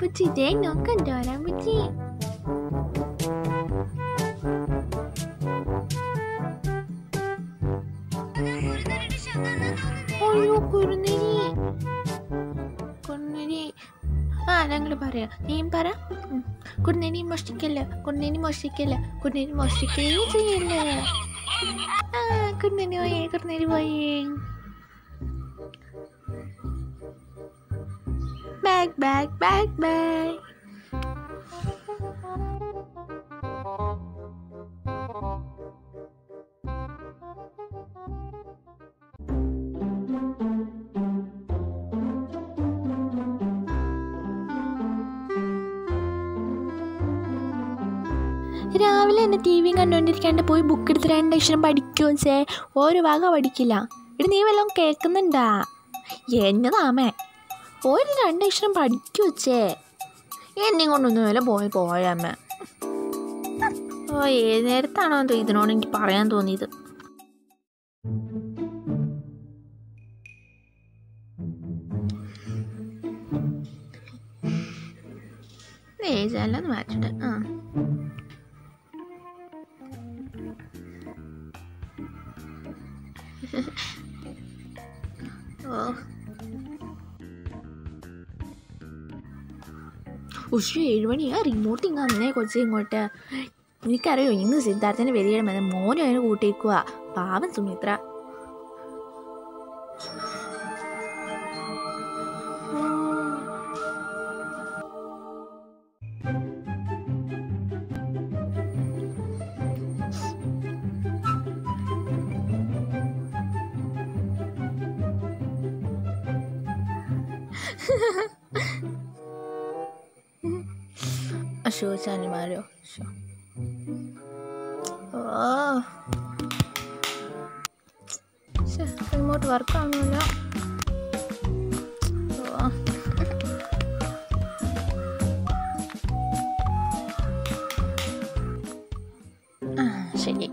ഡോറാമ്പുച്ചി ദേ നോക്കാം ഡോറാമ്പുച്ചി അയ്യോ കുറുനരി കുറുനരി ആ ഞങ്ങൾ പറയാം നീയും പറ ഉം. കുറുനരി മോഷ്ടിക്കല്ല കുറുനരി മോഷ്ടിക്കല്ല കുറുനരി മോഷ്ടിക്കുകയും ചെയ്യല്ലേ ആ കുറുനരി പോയേ കുറുനരി പോയേ ബാഗ് ബാഗ് ബാഗ് ബാഗ് രാവിലെ തന്നെ ടി വിയും കണ്ടുകൊണ്ടിരിക്കാണ്ട് പോയി ബുക്ക് എടുത്ത് രണ്ട് അക്ഷരം പഠിക്കുമോ ചേ ഒരു ഭാഗം പഠിക്കില്ല ഇവിടെ നീ വല്ലതും കേൾക്കുന്നുണ്ടാ എന്നതാമേ ഒരു രണ്ട് അക്ഷരം പഠിക്കു വച്ചേ എന്നെ കൊണ്ടൊന്നും വല്ല പോയി പോയമ്മ ഓ ഏത് നേരത്താണോ എന്തോ ഇതിനോട് എനിക്ക് പറയാൻ തോന്നിയത് ഏജല്ലെന്ന് മാറ്റിട്ട് ആ ഓ ഉഷ് ഏഴ് മണിയാ റിമോട്ട് ഇങ്ങ് അന്നേ കൊച്ചി ഇങ്ങോട്ട് എനിക്കറിയോ ഇന്ന് സിദ്ധാർത്ഥൻ്റെ വരികയുടെ മതി മോനും അതിന് കൂട്ടിയേക്കുക പാവം സുമിത്ര അശോ ചാനിമാരോ ശോ. ഓ ശ്ശെ, റിമോട്ട് വർക്ക് ആവുന്നില്ല ഓ. ആ ശരി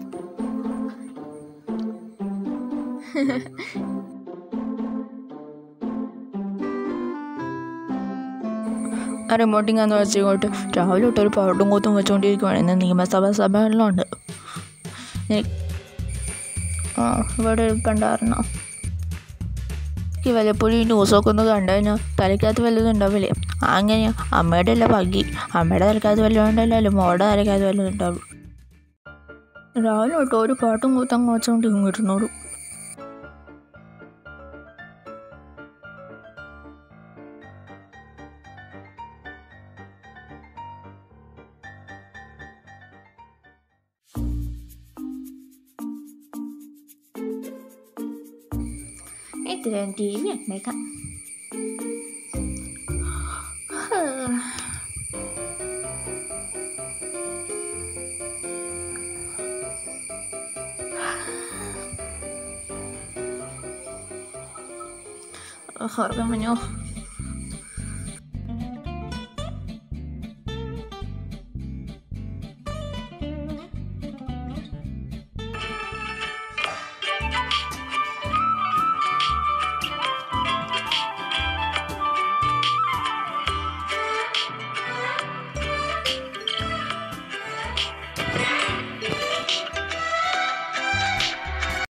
ആ റിമോട്ടിങ്ങാന്ന് വെച്ചിങ്ങോട്ട് രാവിലെ തൊട്ട് ഒരു പാട്ടും കൂത്തും വെച്ചുകൊണ്ടിരിക്കുവാണ് ഇന്ന് നിയമസഭാ സമ്മേളനമുണ്ട് എനി- ആ ഇവിടെ ഇരിപ്പുണ്ടായിരുന്നു എനിക്ക് വല്ലപ്പോഴും ഈ ന്യൂസൊക്കെ ഒന്ന് കണ്ടു കഴിഞ്ഞാൽ തലയ്ക്കകത്ത് വല്ലതും ഉണ്ടാവില്ലേ അങ്ങനെയാ അമ്മയുടെ അല്ല ഭംഗി അമ്മയുടെ തലക്കകത്ത് വല്ലതും ഉണ്ടല്ലോ മോളുടെ തലക്കകത്ത് വല്ലതും ഉണ്ടാവും രാവിലെ തൊട്ട് ഒരു പാട്ടും കൂത്തം വെച്ചുകൊണ്ട് ഇങ്ങിരുന്നോളൂ ഇത്രയും ടി വി ഉണ്ടേക്കാം ഉറക്കം വഞ്ഞോ